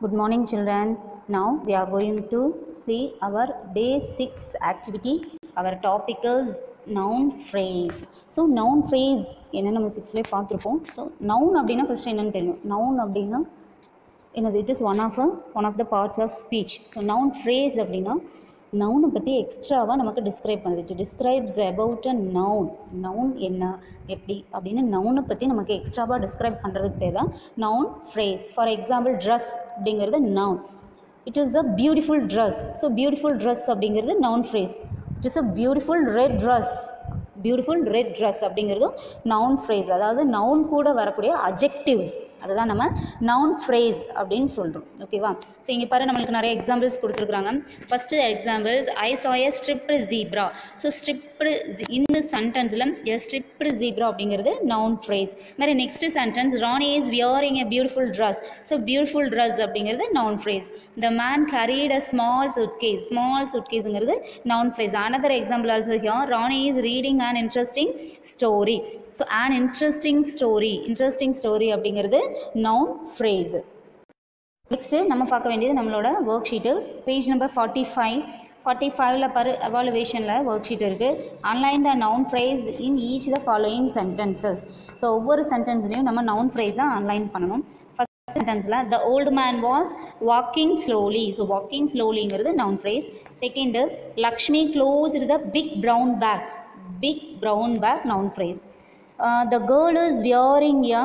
Good morning, children. Now we are going to see our day 6 activity. Our topic is noun phrase. So, noun phrase என்ன நம்ம சிக்ஸ்லேயே பார்த்துருப்போம் so noun அப்படின்னா first என்னன்னு தெரியும் noun அப்படின்னா என்னது it is one of one of the parts of speech so noun phrase அப்படின்னா நவுனை பற்றி எக்ஸ்ட்ராவாக நமக்கு டிஸ்கிரைப் பண்ணுது to describes about a noun noun என்ன எப்படி அப்படின்னு நவுனை பற்றி நமக்கு எக்ஸ்ட்ராவாக டிஸ்கிரைப் பண்ணுறதுக்கு பேர் தான் noun phrase for example dress அப்படிங்கிறது noun it is a beautiful dress so beautiful dress அப்படிங்கிறது noun phrase it is a beautiful red dress beautiful red dress அப்படிங்கிறதும் நவுன் ஃப்ரேஸ் அதாவது நவுன் கூட வரக்கூடிய அஜெக்டிவ்ஸ் அதுதான் நம்ம நவுன் ஃப்ரேஸ் அப்படின்னு சொல்கிறோம் ஓகேவா ஸோ இங்கே பாரு நம்மளுக்கு நிறைய எக்ஸாம்பிள்ஸ் கொடுத்துருக்குறாங்க first examples I saw a striped zebra so striped இந்த சென்டென்ஸில் எ ஸ்ட்ரிப்டு ஜீப்ரா அப்படிங்கிறது நவுன் ஃப்ரேஸ் மாதிரி next sentence Rani is wearing a beautiful dress so beautiful dress அப்படிங்கிறது noun phrase the man carried a small suitcase small suitcase noun phrase another example also here Rani is reading an interesting story so an interesting story interesting story அப்படிங்கிறது noun phrase next நம்ம பார்க்க வேண்டியது நம்மளோட worksheet page number forty five forty ஃபைவ்ல பரு எவாலுவேஷனில் worksheet இருக்குது underline the noun phrase in each the following sentences so ஒவ்வொரு சென்டென்ஸ்லையும் நம்ம நவுன் ஃப்ரேஸை ஆன்லைன் பண்ணணும் ஃபஸ்ட் சென்டென்ஸில் the old man was walking slowly so walking ஸ்லோலிங்கிறது noun phrase second Lakshmi closed the big brown bag big brown bag noun phrase the girl is wearing a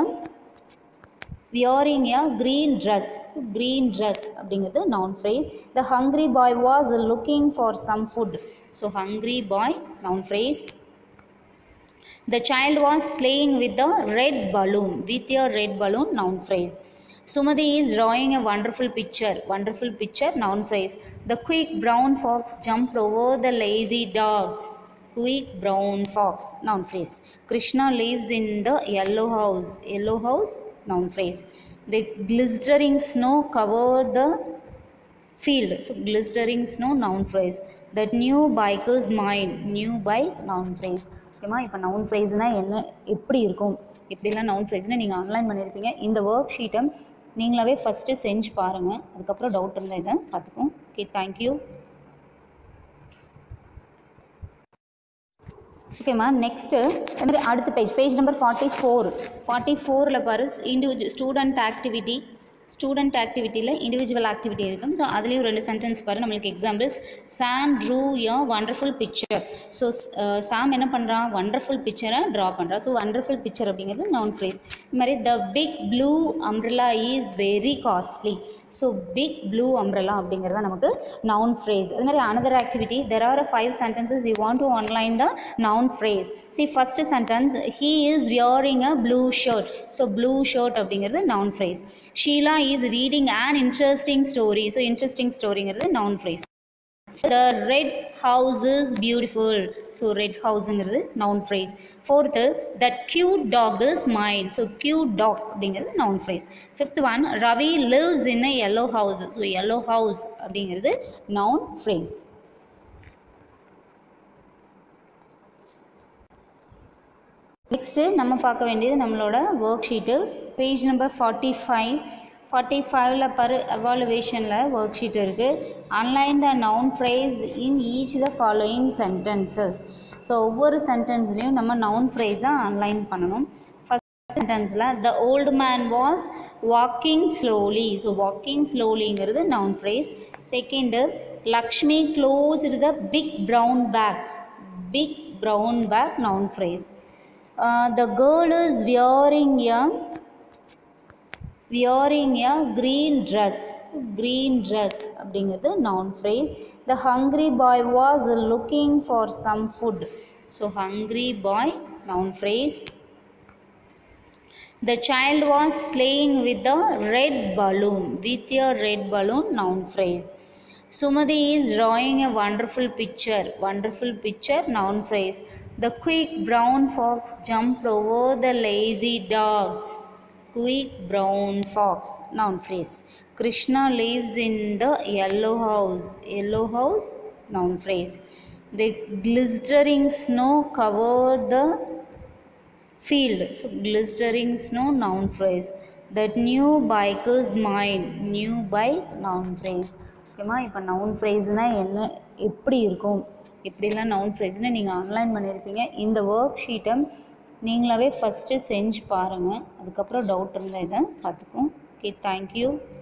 wearing a green dress green dress அப்படிங்கிறது noun phrase the hungry boy was looking for some food so hungry boy noun phrase the child was playing with the red balloon with your red balloon noun phrase Sumati is drawing a wonderful picture. Wonderful picture, noun phrase. The quick brown fox jumped over the lazy dog. Quick brown fox, noun phrase. Krishna lives in the yellow house. Yellow house, noun phrase. The glistering snow covered the field. So, glistering snow, noun phrase. That new bike is mine. New bike, noun phrase. ஓகேமா இப்போ noun ப்ரைஸ்னால் என்ன எப்படி இருக்கும் இப்படிலாம் noun ப்ரைஸ்னால் நீங்கள் online பண்ணியிருப்பீங்க இந்த work ஷீட்டை நீங்களாவே ஃபஸ்ட்டு செஞ்சு பாருங்கள் அதுக்கப்புறம் டவுட் இருந்தால் இதை பார்த்துக்கோம் ஓகே தேங்க்யூ ஓகேம்மா நெக்ஸ்ட்டு மாதிரி அடுத்த page page number forty four forty ஃபோரில் பாரு இண்டிவிஜுவல் ஸ்டூடெண்ட் ஆக்டிவிட்டி ஸ்டூடெண்ட் ஆக்டிவிட்டியில் இண்டிவிஜுவல் ஆக்டிவிட்டி இருக்கும் ஸோ அதுலேயும் ரெண்டு சென்டென்ஸ் பாரு நம்மளுக்கு examples Sam drew a wonderful picture so Sam என்ன பண்ணுறான் வண்டர்ஃபுல் பிக்சரை ட்ரா பண்ணுறான் ஸோ வண்டர்ஃபுல் பிக்சர் அப்படிங்கிறது நவுன் ஃப்ரேஸ் இது மாதிரி the big blue umbrella is very costly so big blue umbrella அப்படிங்கிறது நமக்கு நவுன் ஃப்ரேஸ் அது மாதிரி another activity there are five sentences you want to underline the noun phrase see first sentence he is wearing a blue shirt so blue shirt அப்படிங்கிறது noun phrase Sheela is reading an interesting story so interesting ஸ்டோரிங்கிறது noun phrase the red house is beautiful so red ஹவுஸுங்கிறது noun phrase fourth that cute dog is mind so cute dog அப்படிங்கிறது noun phrase fifth one Ravi lives in a yellow house so yellow house அப்படிங்கிறது noun phrase next நம்ம பார்க்க வேண்டியது நம்மளோட worksheet page number forty five forty ஃபைவ்ல பரு எவாலுவேஷனில் worksheet இருக்குது underline the noun phrase in each the following sentences so ஒவ்வொரு சென்டென்ஸ்லேயும் நம்ம நவுன் ஃப்ரேஸை ஆன்லைன் பண்ணணும் ஃபஸ்ட் சென்டென்ஸில் the old man was walking slowly so walking ஸ்லோலிங்கிறது noun phrase second Lakshmi closed the big brown bag big brown bag noun phrase the girl is wearing a wearing a green dress green dress அப்படிங்கிறது noun phrase the hungry boy was looking for some food so hungry boy noun phrase the child was playing with the red balloon with your red balloon noun phrase Sumati is drawing a wonderful picture. Wonderful picture, noun phrase. The quick brown fox jumped over the lazy dog. Quick brown fox, noun phrase. Krishna lives in the yellow house. Yellow house, noun phrase. The glistering snow covered the field. So, glistering snow, noun phrase. That new bikers mind new bike noun phrase ஓகேம்மா இப்போ noun ஃப்ரேஸ்னால் என்ன எப்படி இருக்கும் எப்படிலாம் noun ஃப்ரேஸ்னால் நீங்கள் online பண்ணியிருப்பீங்க இந்த work ஷீட்டை நீங்களாவே ஃபஸ்ட்டு செஞ்சு பாருங்கள் அதுக்கப்புறம் டவுட் இருந்தால் இதை பார்த்துக்கோம் ஓகே தேங்க்யூ